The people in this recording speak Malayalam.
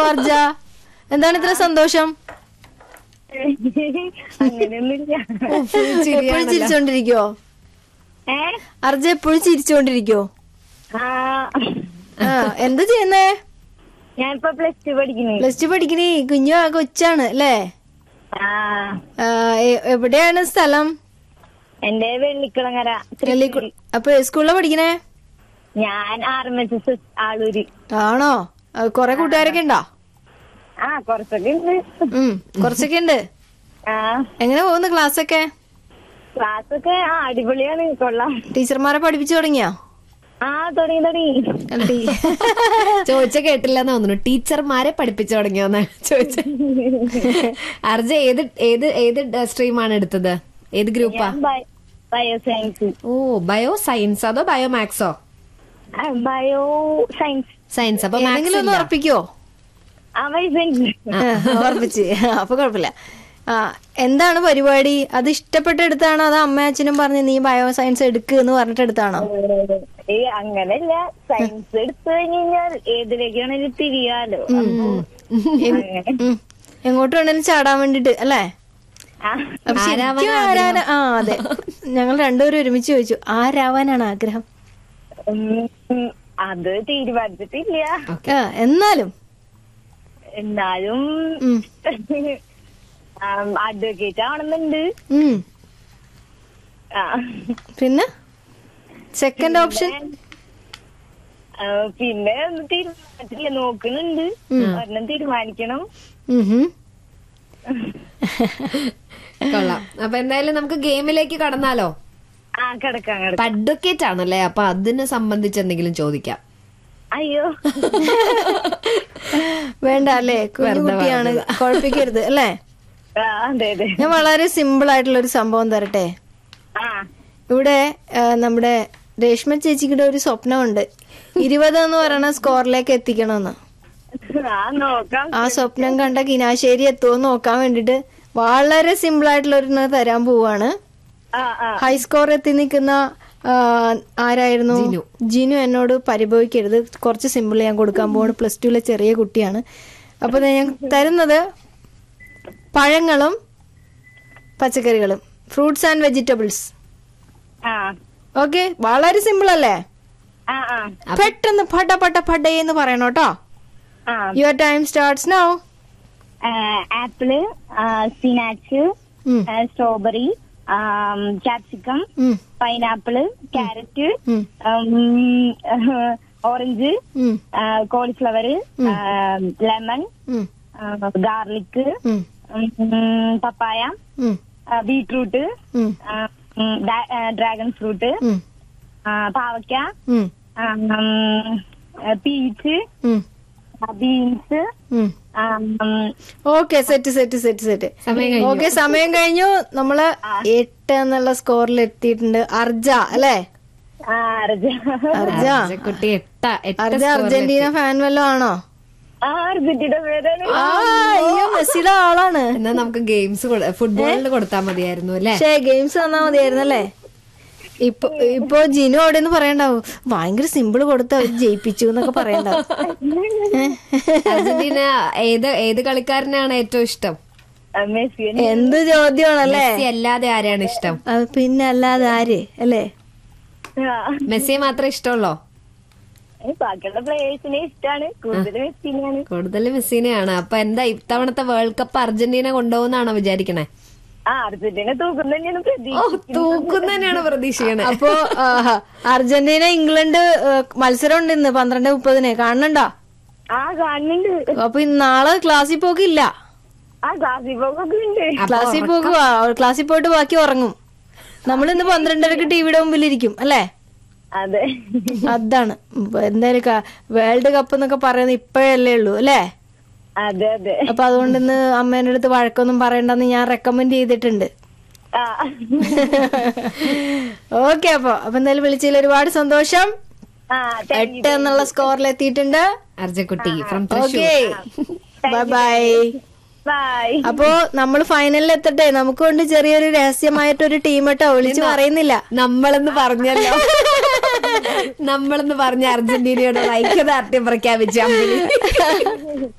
അർജ എന്താണ് ഇത്ര സന്തോഷം അങ്ങനെയൊന്നുമില്ല എപ്പോഴും ചിരിച്ചോണ്ടിരിക്കോ ഏ അർജ എപ്പോഴും ചിരിച്ചോണ്ടിരിക്കോ ആ ആ എന്താ ചെയ്യുന്നേ ഞാനിപ്പോ പ്ലസ് ടു പഠിക്കുന്നു പ്ലസ് ടു പഠിക്കണേ കുഞ്ഞു ആ കൊച്ചാണ് അല്ലേ ആ ആ, എ- എവിടെയാണ് സ്ഥലം എന്റെ വെള്ളിക്കുളങ്ങര വെള്ളിക്കു അപ്പൊ സ്കൂളിലാ പഠിക്കണേ ഞാൻ R M S S Aloor ആണോ ആ, കൊറേ കൂട്ടുകാരൊക്കെ ഉണ്ടോ ആ കൊറച്ചൊക്കെ ഉണ്ട് ഉം കുറച്ചൊക്കെ ഉണ്ട് ആ എങ്ങനെ പോകുന്നു ക്ലാസ് ഒക്കെ ക്ലാസ് ഒക്കെ ആ അടിപൊളിയാണ് കൊള്ളാം ടീച്ചർമാരെ പഠിപ്പിച്ചു തുടങ്ങിയോ ആ തുടങ്ങി തുടങ്ങി അല്ല, ടീ- ചോദിച്ച കേട്ടില്ലെന്ന് തോന്നുന്നു ടീച്ചർമാരെ പഠിപ്പിച്ചു തുടങ്ങിയോന്ന് ചോദിച്ച അർജ ഏത് ഏത് ഏത് സ്ട്രീമാണ് എടുത്തത് ഏത് ഗ്രൂപ്പാ ഞാൻ ബയോ സയൻസ് ഓ ബയോ സയൻസ് അതോ ബയോ മാത്സോ ബയോ സയൻസ് സയൻസ് അപ്പൊ ഏതെങ്കിലും ഒന്ന് മാത്സ് ഉറപ്പിക്കോ ആ ബയോ സയൻസ് ഉറപ്പിച്ച് അപ്പൊ കുഴപ്പമില്ല ആ എന്താണ് പരിപാടി അത് ഇഷ്ടപ്പെട്ട് എടുത്താണോ അതോ അമ്മ അച്ഛനും പറഞ്ഞ് നീ ബയോ സയൻസ് എടുക്ക് എന്ന് പറഞ്ഞിട്ട് എടുത്താണോ ഏ അങ്ങനല്ല സയൻസ് എടുത്തു കഴിഞ്ഞ് കഴിഞ്ഞാൽ ഏതിലേക്കാണെങ്കിലും തിരിയാലോ അപ്പൊ അങ്ങനെ. ഉം. എങ്ങോട്ട് വേണേലും ചാടാൻ വേണ്ടിട്ട് അല്ലേ ആ, അപ്പൊ ശരിക്കും ആരാണ് ആ അതെ ഞങ്ങൾ രണ്ടുപേരും ഒരുമിച്ച് ചോദിച്ചു ആരാവാനാണ് ആഗ്രഹം ഉം, ഉം, അത് തീരുമാനിച്ചിട്ടില്ല ആ, എന്നാലും എന്നാലും ഉം. അഡ്വക്കേറ്റ് ആവണമെന്നുണ്ട് ഉം. ആ. പിന്നെ സെക്കൻഡ് ഓപ്ഷൻ ആ, പിന്നെ ഒന്നും തീരുമാനിച്ചിട്ടില്ല നോക്കുന്നുണ്ട് ഒരെണ്ണം തീരുമാനിക്കണം ഉം. കൊള്ളാം അപ്പൊ എന്തായാലും നമുക്ക് ഗെയിമിലേക്ക് കടന്നാലോ ആ കിടക്കാം കിടക്കാം അഡ്വക്കേറ്റ് ആണല്ലേ അപ്പൊ അതിനെ സംബന്ധിച്ച് എന്തെങ്കിലും ചോദിക്കാം അയ്യോ വേണ്ട അല്ലേ കുഞ്ഞു കുട്ടിയാണ് കുഴപ്പിക്കരുത് അല്ലേ ആ, അതെ അതെ ഞാൻ വളരെ സിമ്പിൾ ആയിട്ടുള്ള ഒരു സംഭവം തരട്ടെ ആ ഇവിടെ ആ, നമ്മുടെ രേഷ്മ ചേച്ചിയുടെ ഒരു സ്വപ്നമുണ്ട് ഇരുപത് എന്ന് പറയുന്ന സ്കോറിലേക്ക് എത്തിക്കണമെന്ന് ആ നോക്കാം ആ സ്വപ്നം കണ്ട കിനാശ്ശേരി എത്തുമോ എന്ന് നോക്കാൻ വേണ്ടിട്ട് വളരെ സിമ്പിൾ ആയിട്ടുള്ള ഒരു തരാൻ പോവാണ് ആ ആ ഹൈ സ്കോർ എത്തി നിൽക്കുന്ന ആ, ആരായിരുന്നു ജിനു എന്നോട് പരിഭവിക്കരുത് കുറച്ച് സിമ്പിൾ ഞാൻ കൊടുക്കാൻ പോവാണ് പ്ലസ് ടുവിലെ ചെറിയ കുട്ടിയാണ് അപ്പൊ ദേ ഞാൻ തരുന്നത് പഴങ്ങളും പച്ചക്കറികളും ഫ്രൂട്ട്സ് ആൻഡ് വെജിറ്റബിൾസ് ആ ഓക്കെ വളരെ സിമ്പിൾ അല്ലേ ആ ആ പെട്ടെന്ന് പട പട പടേ എന്ന് പറയണം കേട്ടോ ആ your time starts now apple spinach strawberry capsicum pineapple carrot orange cauliflower lemon garlic papaya beetroot dragon fruit പാവയ്ക്ക peach beans okay set set set set സമയം കഴിഞ്ഞു. ഓക്കെ സമയം കഴിഞ്ഞു നമ്മള് എട്ട് എന്നുള്ള സ്കോറിൽ എത്തിയിട്ടുണ്ട് അർജ അല്ലേ അർജ കുട്ടി എട്ട എട്ട് അർജ അർജന്റീന ഫാൻ വല്ലതും ആണോ അർജന്റീന പേരാണ് ആ അയ്യോ മെസ്സിയുടെ ആളാണ് എന്നാ നമുക്ക് ഗെയിംസ് ഫുട്ബോളിന് കൊടുത്താൽ മതിയായിരുന്നു അല്ലേ പക്ഷേ ഗെയിംസ് തന്നാ മതിയായിരുന്നല്ലേ ഇപ്പൊ ഇപ്പൊ ജിനു അവിടെ നിന്ന് പറയണ്ടാവും ഭയങ്കര സിമ്പിൾ കൊടുത്ത് അവർ ജയിപ്പിച്ചു എന്നൊക്കെ പറയണ്ടാവും അർജന്റീന ഏത് ഏത് കളിക്കാരനാണ് ഏറ്റവും ഇഷ്ടം മെസ്സി എന്ത് ചോദ്യമാണല്ലേ മെസ്സി അല്ലാതെ ആരെയാണ് ഇഷ്ടം അത് പിന്നെ അല്ലാതെ ആര് അല്ലേ മെസ്സിയെ മാത്രമേ ഇഷ്ടമുള്ളോ ബാക്കിയുള്ള പ്ലേയേഴ്സിനെ ഇഷ്ടമാണ് കൂടുതൽ മെസ്സിനെയാണ് കൂടുതൽ മെസ്സിനെയാണ് അപ്പൊ എന്താ ഇത്തവണത്തെ വേൾഡ് കപ്പ് അർജന്റീന കൊണ്ടുപോകുന്നാണോ വിചാരിക്കണേ ആ അർജന്റീന തൂക്കും തന്നെയാണ് പ്രതീക്ഷ ഓ തൂക്കും തന്നെയാണ് പ്രതീക്ഷിക്കണേ അപ്പോ ആ, അർജന്റീന ഇംഗ്ലണ്ട് ആ, മത്സരം ഉണ്ട് ഇന്ന് പന്ത്രണ്ട് മുപ്പതിന് കാണണുണ്ടോ ആ കാണുന്നുണ്ട് അപ്പൊ ഇന്ന് നാളെ ക്ലാസ്സിൽ പോക്കില്ല ആ ക്ലാസ്സിൽ പോകൊക്കെ ഉണ്ട് ക്ലാസ്സിൽ പോകുക ക്ലാസ്സിൽ പോയിട്ട് ബാക്കി ഉറങ്ങും നമ്മൾ ഇന്ന് പന്ത്രണ്ടരക്ക് ടിവിയുടെ മുമ്പിലിരിക്കും അല്ലേ അതെ അതാണ് ഇപ്പൊ എന്തായാലും ക- വേൾഡ് കപ്പ് എന്നൊക്കെ പറയുന്നത് ഇപ്പോഴല്ലേ ഉള്ളൂ അല്ലേ അതെ അതെ അപ്പൊ അതുകൊണ്ട് ഇന്ന് അമ്മേന്റെ അടുത്ത് വഴക്കൊന്നും പറയണ്ടെന്ന് ഞാൻ റെക്കമെൻഡ് ചെയ്തിട്ടുണ്ട് ആ ഓക്കെ അപ്പൊ അപ്പൊ എന്തായാലും വിളിച്ചതിൽ ഒരുപാട് സന്തോഷം ആ എട്ട് എന്നുള്ള സ്കോറിൽ എത്തിയിട്ടുണ്ട് Arjakutty from Thrissur okay bye bye bye അപ്പോ നമ്മൾ ഫൈനലിൽ എത്തട്ടെ നമുക്ക് കൊണ്ട് ചെറിയൊരു രഹസ്യമായിട്ടൊരു ടീം കേട്ടോ വിളിച്ചു പറയുന്നില്ല നമ്മളെന്ന് പറഞ്ഞല്ലോ നമ്മളെന്ന് പറഞ്ഞ അർജന്റീനയുടെ ഐക്യദാർഢ്യം പ്രഖ്യാപിച്ച അമ്പിളി